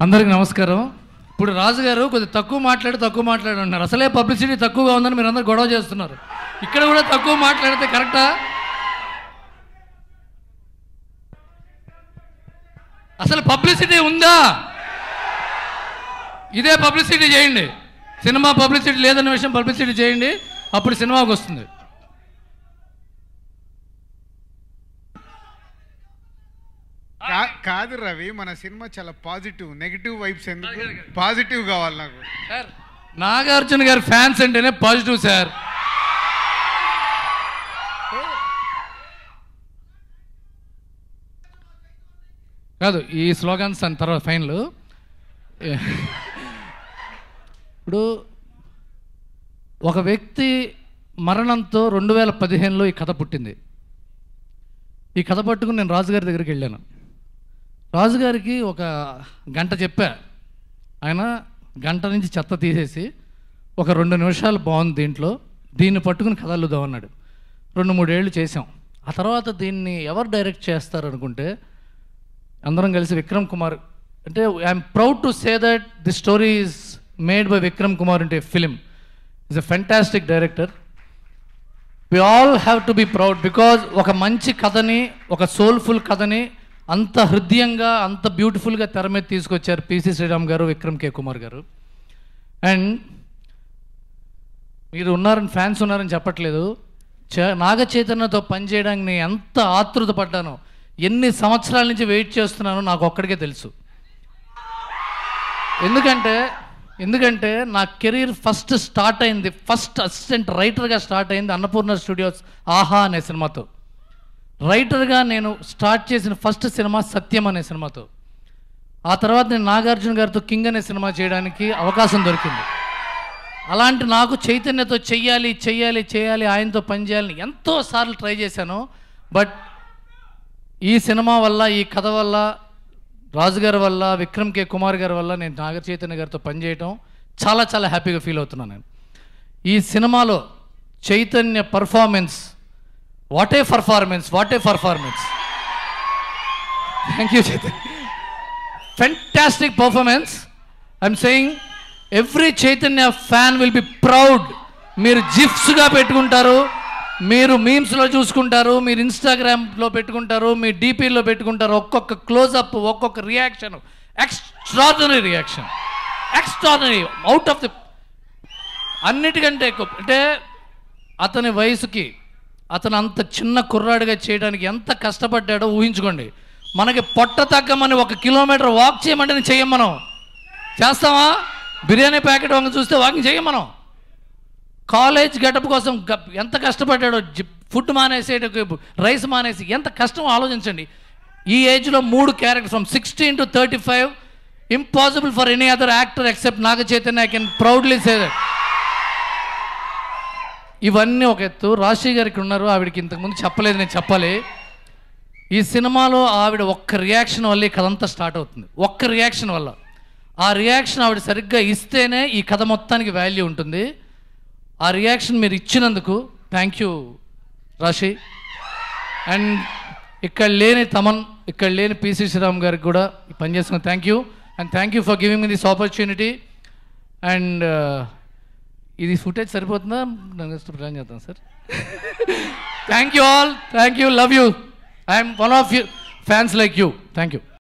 అందరికి నమస్కారం ఇప్పుడు రాజుగారు కొద్దిగా తక్కువ మాట్లాడి తక్కువ మాట్లాడి ఉన్నారు అసలే పబ్లిసిటీ తక్కువగా ఉందని మీరు అందరు గొడవ చేస్తున్నారు ఇక్కడ కూడా తక్కువ మాట్లాడితే కరెక్టా అసలు పబ్లిసిటీ ఉందా ఇదే పబ్లిసిటీ చేయండి సినిమా పబ్లిసిటీ లేదన్న విషయం పబ్లిసిటీ చేయండి అప్పుడు సినిమాకి వస్తుంది కా- కాదు రవి మన సినిమా చాలా పాజిటివ్ నెగిటివ్ వైబ్స్ ఎందుకు పాజిటివ్ కావాలి నాకు సార్ నాగార్జున గారి ఫ్యాన్స్ అంటేనే పాజిటివ్ సార్ కాదు ఈ స్లోగన్స్ అని తర్వాత ఫైనల్ ఇప్పుడు ఒక వ్యక్తి మరణంతో రెండు వేల పదిహేనులో ఈ కథ పుట్టింది ఈ కథ పట్టుకుని నేను రాజుగారి దగ్గరికి వెళ్ళాను రాజుగారికి ఒక గంట చెప్పా ఆయన గంట నుంచి చెత్త తీసేసి ఒక రెండు నిమిషాలు బాగుంది దీంట్లో దీన్ని పట్టుకుని కథలుద్దాం అన్నాడు రెండు మూడేళ్ళు చేసాం ఆ తర్వాత దీన్ని ఎవరు డైరెక్ట్ చేస్తారు అనుకుంటే అందరం కలిసి విక్రమ్ కుమార్ అంటే I'm proud to say that the story is made by Vikram Kumar అంటే film is a fantastic director we all have to be proud because ఒక మంచి కథని ఒక సోల్ఫుల్ కథని అంత హృదయంగా అంత బ్యూటిఫుల్గా తెర మీద తీసుకొచ్చారు పిసి శ్రీరామ్ గారు విక్రమ్ కే కుమార్ గారు అండ్ మీరు ఉన్నారని ఫ్యాన్స్ ఉన్నారని చెప్పట్లేదు చ నాగ చైతన్యతో పనిచేయడానికి నేను ఎంత ఆతృత పడ్డానో ఎన్ని సంవత్సరాల నుంచి వెయిట్ చేస్తున్నానో నాకు ఒక్కడికే తెలుసు ఎందుకంటే ఎందుకంటే నా కెరీర్ ఫస్ట్ స్టార్ట్ అయింది ఫస్ట్ అసిస్టెంట్ రైటర్గా స్టార్ట్ అయింది అన్నపూర్ణ స్టూడియోస్ ఆహా అనే సినిమాతో రైటర్గా నేను స్టార్ట్ చేసిన ఫస్ట్ సినిమా సత్యం అనే సినిమాతో ఆ తర్వాత నేను నాగార్జున గారితో కింగ్ అనే సినిమా చేయడానికి అవకాశం దొరికింది అలాంటి నాకు చైతన్యతో చెయ్యాలి చెయ్యాలి చేయాలి ఆయనతో పనిచేయాలని ఎంతో సార్లు ట్రై చేశాను బట్ ఈ సినిమా వల్ల ఈ కథ వల్ల రాజుగారి వల్ల విక్రమ్ కే కుమార్ గారి వల్ల నేను నాగ చైతన్య గారితో పనిచేయటం చాలా చాలా హ్యాపీగా ఫీల్ అవుతున్నాను నేను ఈ సినిమాలో Chaitanya performance what a performance what a performance thank you Chaitanya fantastic performance I'm saying every Chaitanya fan will be proud మీరు జిఫ్స్గా పెట్టుకుంటారు మీరు మీమ్స్లో చూసుకుంటారు మీరు ఇన్స్టాగ్రామ్లో పెట్టుకుంటారు మీ డీపీలో పెట్టుకుంటారు ఒక్కొక్క క్లోజప్ ఒక్కొక్క reaction extraordinary reaction extraordinary out of the అన్నిటికంటే ఎక్కువ అంటే అతని వయసుకి అతను అంత చిన్న కుర్రాడిగా చేయడానికి ఎంత కష్టపడ్డాడో ఊహించుకోండి మనకి పొట్ట తగ్గమని ఒక కిలోమీటర్ వాక్ చేయమంటే నేను చెయ్యం మనం చేస్తామా బిర్యానీ ప్యాకెట్ వంక చూస్తే వాకింగ్ చెయ్యం మనం కాలేజ్ గడప కోసం గ- ఎంత కష్టపడ్డాడో జి- ఫుడ్ మానేసి రైస్ మానేసి ఎంత కష్టం ఆలోచించండి ఈ ఏజ్లో మూడు character from sixteen to thirty five impossible for any other actor except Naga Chaitanya I can proudly say that ఇవన్నీ ఒక ఎత్తు రాశి గారికి ఉన్నారు ఆవిడకి ఇంతకుముందు చెప్పలేదు నేను చెప్పాలి ఈ సినిమాలో ఆవిడ ఒక్క రియాక్షన్ వల్ల ఈ కథ అంతా స్టార్ట్ అవుతుంది ఒక్క రియాక్షన్ వల్ల ఆ రియాక్షన్ ఆవిడ సరిగ్గా ఇస్తేనే ఈ కథ మొత్తానికి వాల్యూ ఉంటుంది ఆ రియాక్షన్ మీరు ఇచ్చినందుకు థ్యాంక్ యూ రాశి అండ్ ఇక్కడ లేని తమన్ ఇక్కడ లేని పిసి శ్రీరామ్ గారికి కూడా ఈ పని చేసుకున్న thank you and thank you for giving me this opportunity and ఇది ఫుటేజ్ సరిపోతుందా నెక్స్ట్ ప్లాన్ చేద్దాం sir thank you all thank you love you I'm one of you fans like you thank you